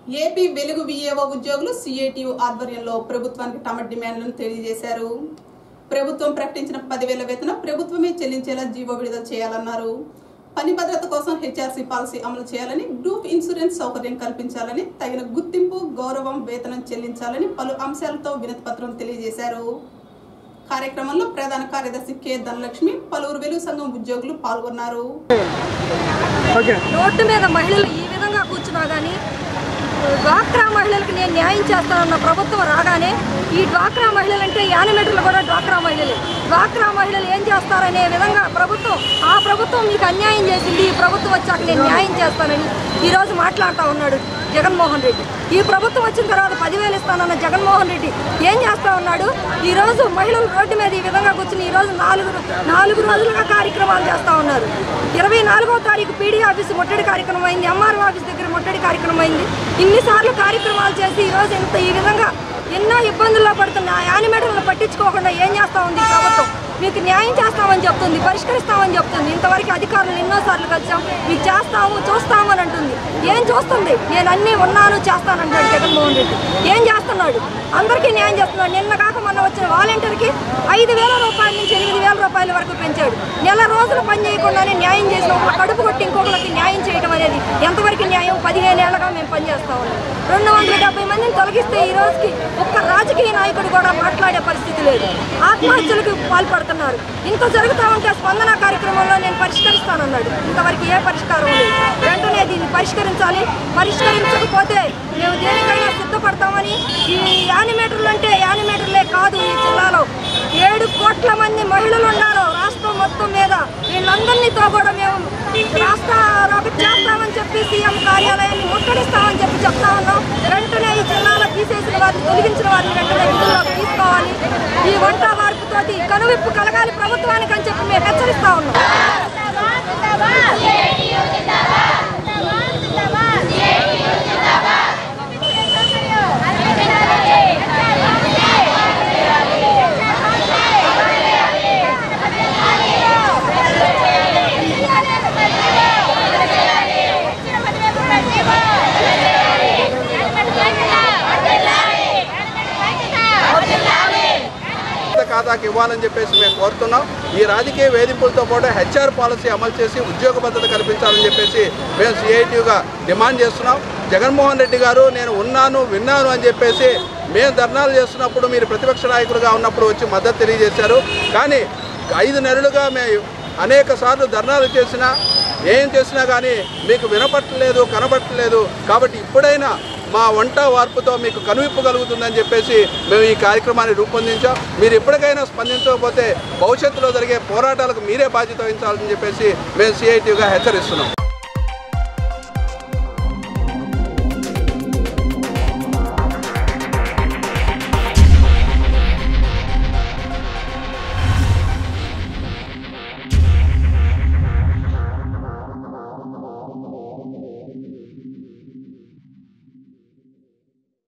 AP వెలుగు VAO ఉద్యోగులు CITU ఆధ్వర్యంలో ప్రభుత్వానికి తమ డిమాండ్లను తెలియజేశారు ప్రభుత్వం ప్రకటించిన పదివేల వేతనం ప్రభుత్వమే చెల్లించేలా జీవో విడుదల చేయాలన్నారు పని భద్రత కోసం హెచ్ఆర్సీ పాలసీ అమలు చేయాలని గ్రూప్ ఇన్సూరెన్స్ సౌకర్యం కల్పించాలని తగిన గుర్తింపు గౌరవం వేతనం చెల్లించాలని పలు అంశాలతో వినతి పత్రం తెలియజేశారు కార్యక్రమంలో ప్రధాన కార్యదర్శి కె ధనలక్ష్మి పలువురు వెలుగు సంఘం ఉద్యోగులు పాల్గొన్నారు రోడ్డు మీద మహిళలు ఈ విధంగా కూర్చున్నా కానీ డ్వాక్రా మహిళలకు నేను న్యాయం చేస్తానన్న ప్రభుత్వం రాగానే ఈ డ్వాక్రా మహిళలంటే యానిమేటర్లు కూడా డ్వాక్రా మహిళలే డ్వాక్రా మహిళలు ఏం చేస్తారనే విధంగా ప్రభుత్వం ఆ ప్రభుత్వం మీకు అన్యాయం చేసింది ఈ ప్రభుత్వం వచ్చాక నేను న్యాయం చేస్తానని ఈరోజు మాట్లాడుతూ ఉన్నాడు జగన్మోహన్ రెడ్డి ఈ ప్రభుత్వం వచ్చిన తర్వాత పదివేలు ఇస్తానన్న జగన్మోహన్ రెడ్డి ఏం చేస్తా ఉన్నాడు ఈ రోజు మహిళలు రోడ్డు మీద ఈ విధంగా కూర్చుని ఈ రోజు నాలుగు నాలుగు రోజులుగా కార్యక్రమాలు చేస్తా ఉన్నారు ఇరవై నాలుగో తారీఖు పీడీ ఆఫీస్ ముట్టడి కార్యక్రమం అయింది ఎంఆర్ఓ ఆఫీస్ దగ్గర ముట్టడి కార్యక్రమం అయింది ఇన్నిసార్లు కార్యక్రమాలు చేసి ఈ రోజు ఇంత ఈ విధంగా ఎన్నో ఇబ్బందుల్లో పడుతున్న ఆ యానిమేటర్లను పట్టించుకోకుండా ఏం చేస్తా ఉంది ఈ ప్రభుత్వం మీకు న్యాయం చేస్తామని చెప్తుంది పరిష్కరిస్తామని చెప్తుంది ఇంతవరకు అధికారులు ఎన్నోసార్లు కలిసాం మీకు చేస్తాము చూస్తాము అని అంటుంది ఏం చూస్తుంది నేను అన్నీ ఉన్నాను చేస్తానంటాడు జగన్మోహన్ రెడ్డి ఏం చేస్తున్నాడు అందరికీ న్యాయం చేస్తున్నాడు నిన్న కాక మొన్న వచ్చిన వాలంటీర్కి ఐదు వేల రూపాయల నుంచి ఎనిమిది వేల రూపాయల వరకు పెంచాడు నెల రోజులు పని చేయకుండానే న్యాయం చేసిన ఒకరు కడుపు కొట్టి ఇంకొకరికి న్యాయం చేయడం అనేది ఎంతవరకు న్యాయం పదిహేను ఏళ్ళగా మేము పనిచేస్తా ఉన్నాం రెండు వందల డెబ్బై మందిని తొలగిస్తే ఈ రోజుకి ఒక్క రాజకీయ నాయకుడు కూడా మాట్లాడే పరిస్థితి లేదు ఆత్మహత్యలకు పాల్పడుతున్నారు ఇంత జరుగుతూ ఉంటే స్పందన కార్యక్రమంలో నేను పరిష్కరిస్తానన్నాడు ఇంతవరకు ఏ పరిష్కారం లేదు వెంటనే దీన్ని పరిష్కరించాలి పరిష్కరించకపోతే మేము దేనికైనా సిద్ధపడతామని ఈ యానిమేటర్లు అంటే యానిమేటర్లే కాదు ఈ జిల్లాలో ఏడు కోట్ల మంది మహిళలు ఉన్నారు రాష్ట్రం మొత్తం మీద వీళ్ళందరినీతో కూడా మేము రాష్ట్ర రోగ చేస్తామని చెప్పి సీఎం కార్యాలయాన్ని ముట్టడిస్తామని చెప్పి చెప్తా ఉన్నాం వెంటనే ఈ జిల్లాలో తీసేసిన వారిని తొలగించిన వారిని వెంటనే విధుల్లోకి తీసుకోవాలి ఈ వంట మార్పుతోటి కనువిప్పు కలగాలి ప్రభుత్వానికి అని చెప్పి మేము హెచ్చరిస్తా ఉన్నాం ఖాతాకి ఇవ్వాలని చెప్పేసి మేము కోరుతున్నాం ఈ రాజకీయ వేధింపులతో పాటు హెచ్ఆర్ పాలసీ అమలు చేసి ఉద్యోగ భద్రత కల్పించాలని చెప్పేసి మేము సిఐటిగా డిమాండ్ చేస్తున్నాం జగన్మోహన్ రెడ్డి గారు నేను ఉన్నాను విన్నాను అని చెప్పేసి మేము ధర్నాలు చేస్తున్నప్పుడు మీరు ప్రతిపక్ష నాయకులుగా ఉన్నప్పుడు వచ్చి మద్దతు తెలియజేశారు కానీ ఐదు నెలలుగా మేము అనేక సార్లు ధర్నాలు చేసినా ఏం చేసినా కానీ మీకు వినపట్టలేదు కనపట్టలేదు కాబట్టి ఇప్పుడైనా మా వంట వార్పుతో మీకు కనువిప్పు కలుగుతుందని చెప్పేసి మేము ఈ కార్యక్రమాన్ని రూపొందించాం మీరు ఎప్పటికైనా స్పందించకపోతే భవిష్యత్తులో జరిగే పోరాటాలకు మీరే బాధ్యత వహించాలని చెప్పేసి మేము సిఐటిగా హెచ్చరిస్తున్నాం